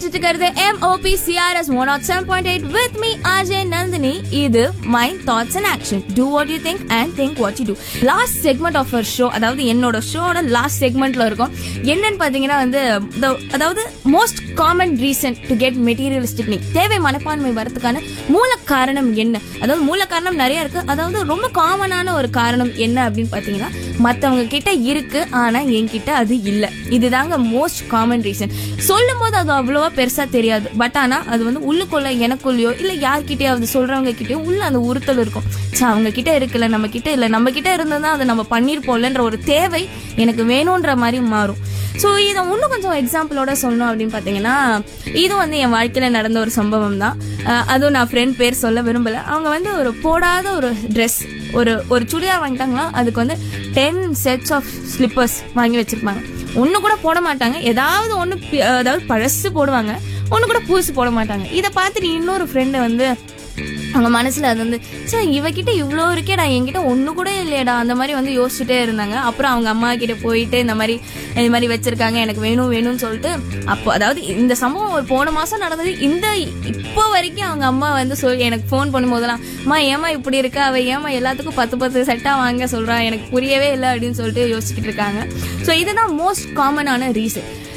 கேட்டுட்டு இருக்கிறது MOP CRS one nought seven point eight with me Ajay Nandini இது my thoughts and action do what you think and think what you do last segment of our show அதாவது என்னோட ஷோட last செக்மெண்ட்ல இருக்கும் என்னன்னு பாத்தீங்கன்னா வந்து the- அதாவது most common reason to get materialistic நீ தேவை மனப்பான்மை வரதுக்கான மூல காரணம் என்ன அதாவது மூல காரணம் நிறைய இருக்கு அதாவது ரொம்ப காமனான ஒரு காரணம் என்ன அப்படின்னு பாத்தீங்கன்னா மத்தவங்க கிட்ட இருக்கு ஆனா என்கிட்ட அது இல்ல இதுதாங்க மோஸ்ட் காமன் ரீசன் சொல்லும் போது அது அவ்வளவா பெருசா தெரியாது பட் ஆனா அது வந்து உள்ளுக்குள்ள எனக்குள்ளயோ இல்ல யார்கிட்டயாவது சொல்றவங்க கிட்டயோ உள்ள அந்த உறுத்தல் இருக்கும் ச்சே, அவங்க கிட்ட இருக்குல்ல நம்ம கிட்ட இல்ல நம்ம கிட்ட இருந்தா அதை நம்ம பண்ணிருப்போம்லன்ற ஒரு தேவை எனக்கு வேணும்ன்ற மாதிரி மாறும் ஸோ இதை இன்னும் கொஞ்சம் எக்ஸாம்பிளோட சொல்லணும் அப்படின்னு பார்த்தீங்கன்னா இது வந்து என் வாழ்க்கையில் நடந்த ஒரு சம்பவம் தான் அஹ் அதுவும் நான் ஃப்ரெண்ட் பேர் சொல்ல விரும்பல அவங்க வந்து ஒரு போடாத ஒரு ட்ரெஸ் ஒரு ஒரு சுடிதார் வாங்கிட்டாங்களா அதுக்கு வந்து டென் செட்ஸ் ஆஃப் ஸ்லிப்பர்ஸ் வாங்கி வச்சிருப்பாங்க ஒன்று கூட போட மாட்டாங்க ஏதாவது ஒன்று அதாவது பழசு போடுவாங்க ஒன்று கூட புதுசு போட மாட்டாங்க இதை பார்த்துட்டு இன்னொரு ஃப்ரெண்டு வந்து அவங்க மனசுல அது வந்து சே இவகிட்ட இவ்வளோ இருக்கேடா என்கிட்ட ஒண்ணு கூட இல்லையடா அந்த மாதிரி வந்து யோசிச்சுட்டே இருந்தாங்க அப்புறம் அவங்க அம்மா கிட்ட போயிட்டு இந்த மாதிரி இந்த மாதிரி வச்சிருக்காங்க எனக்கு வேணும் வேணும்னு சொல்லிட்டு அப்போ அதாவது இந்த சம்பவம் ஒரு போன மாசம் நடந்தது இந்த இப்போ வரைக்கும் அவங்க அம்மா வந்து சொல் எனக்கு ஃபோன் பண்ணும்போதெல்லாம் அம்மா ஏமா இப்படி இருக்கா அவ ஏமா எல்லாத்துக்கும் பத்து பத்து செட்டா வாங்க சொல்றா எனக்கு புரியவே இல்லை அப்படின்னு சொல்லிட்டு யோசிச்சுக்கிட்டு இருக்காங்க ஸோ இதுதான் மோஸ்ட் காமனான ரீசன்